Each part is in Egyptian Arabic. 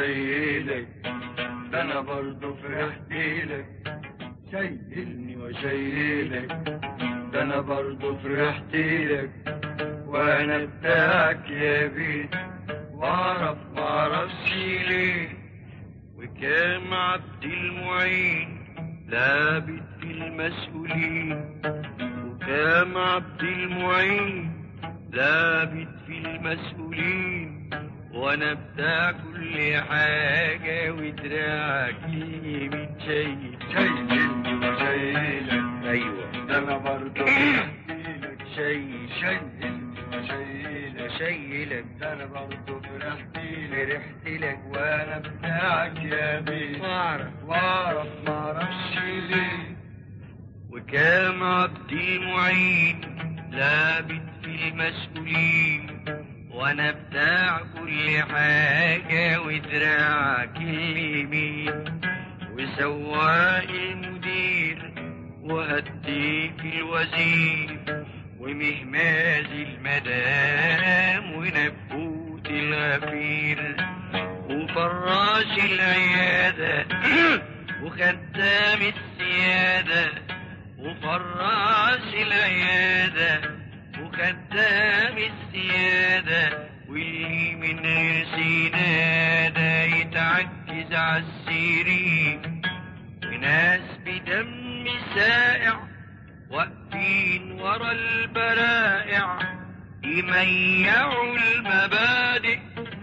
وشيلك ده انا برضه فرحت لك شيلني وشيلك ده انا برضه فرحت لك وانا بتاعك يا بيت واعرف معرفش ليه وكام عبد المعين لابد في المسؤولين وكام عبد المعين لابد في المسؤولين وانا بتاع كل حاجة ودراعك اليمين شايل شايلني وشايلك ايوه ده انا برضه فرحتلك شيء شايلني وشايلك شيلك ده انا برضه فرحتلك فرحت لك وانا بتاعك يا بيه واعرف واعرف معرفش ليه وكام عبد المعين لابد في المسؤولين وانا بتاع كل حاجة ودراعك اليمين وسواق المدير وهديك الوزير ومهماز المدام ونبوت الغفير وفراش العيادة وخدام السيادة وفراش العيادة وخدام السيادة واللي من غير سينادة يتعجز عالسيرين وناس بدم سائع واقفين ورا البرائع يميعوا المبادئ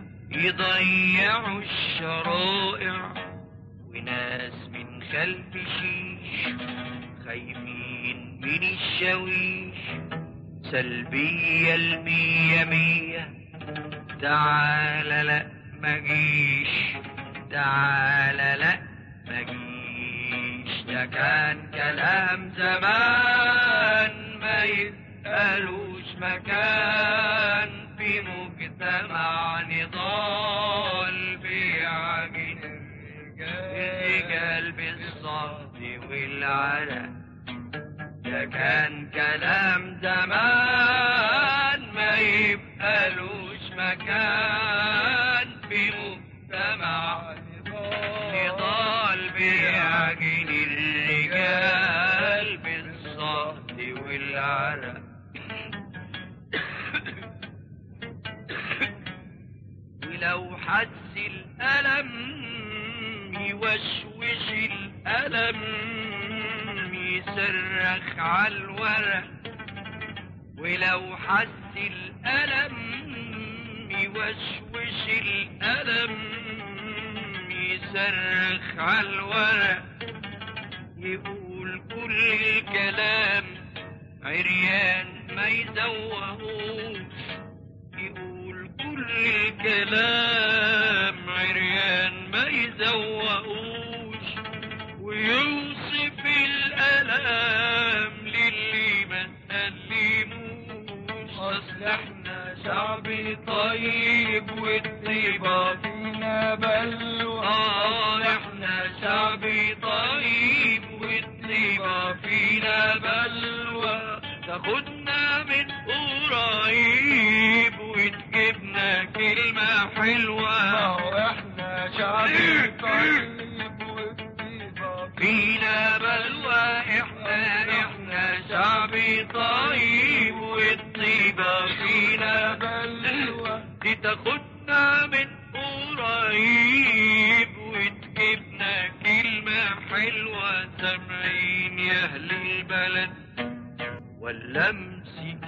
يضيعوا الشرائع وناس من خلف شيش خايفين من الشويش سلبية المية مية تعال لا مجيش تعال لا مجيش ده كان كلام زمان ما يسألوش مكان في مجتمع نضال بيعجن الرجال بالصهد والعرق ده كان كلام زمان ما يبقالوش مكان في مجتمع نضال بيعجن الرجال بالصهد والعرق ولو حس الألم يوشوش الألم يصرخ على الورق ولو حس الألم يوشوش الألم يصرخ على الورق يقول كل الكلام عريان ما يزوهوش يقول كل الكلام عريان ما يزوقوش ويوصف الألام للي ما سلموش أصل احنا شعب طيب والطيبة فينا بلوى آه احنا شعب طيب والطيبة فينا بلوى تاخدنا من قريب وتجيبنا كلمة حلوة واحنا شعب طيب والطيبة فينا بلوى احنا احنا شعب طيب والطيبة فينا بلوى دي تاخدنا من قريب وتجيبنا كلمة حلوة سامعين يا أهل البلد ولا امسك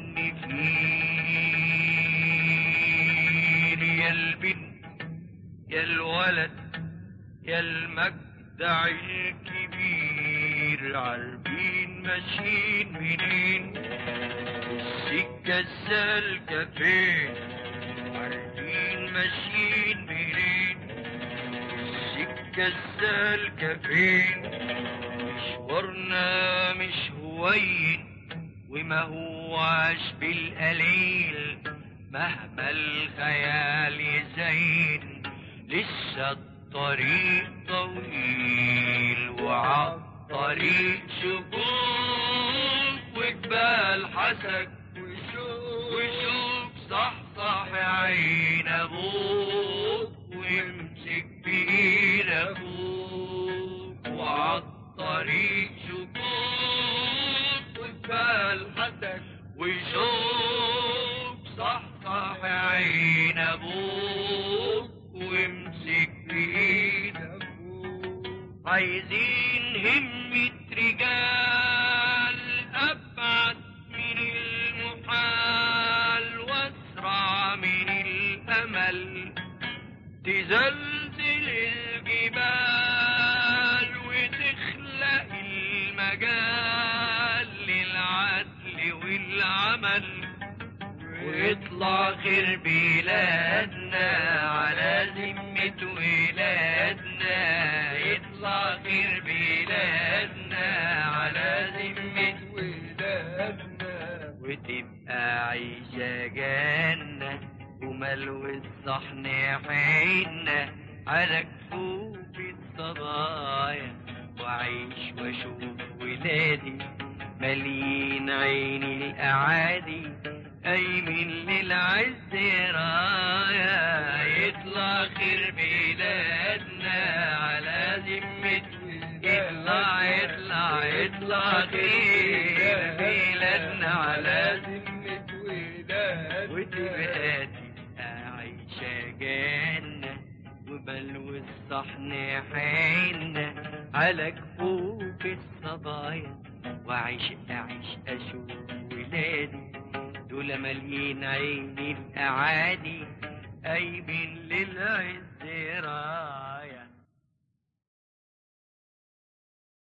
النفير يا البنت يا الولد يا المجدع الكبير عارفين ماشيين منين السكة السالكة فين عارفين ماشيين منين السكة السالكة فين مشوارنا مش هوين وما هواش بالقليل مهما الخيال يزين لسه الطريق طويل وعالطريق شكوك وجبال حسك وشوف صح صح عين ابوك وامسك ابوك وامسك بايدك عايزين همة رجال أبعد من المحال وأسرع من الأمل تزلزل الجبال وتخلق المجال للعدل والعمل ويطلع خير بلادنا على ذمة ولادنا يطلع خير بلادنا على ذمة ولادنا وتبقى عيشة جنة وملو الصحن حنة على كفوف الصبايا وعيش واشوف ولادي مليين عيني الأعادي أيمن للعز رايا يطلع خير بلادنا على ذمة يطلع يطلع يطلع خير بلادنا على ذمة ولادنا وتبقى تبقى عيشة جنة وبلو الصحن حنة على كفوف الصبايا وعيش أعيش أشوف ولادي دول مالين عيني الأعادي أيمن للعز رايا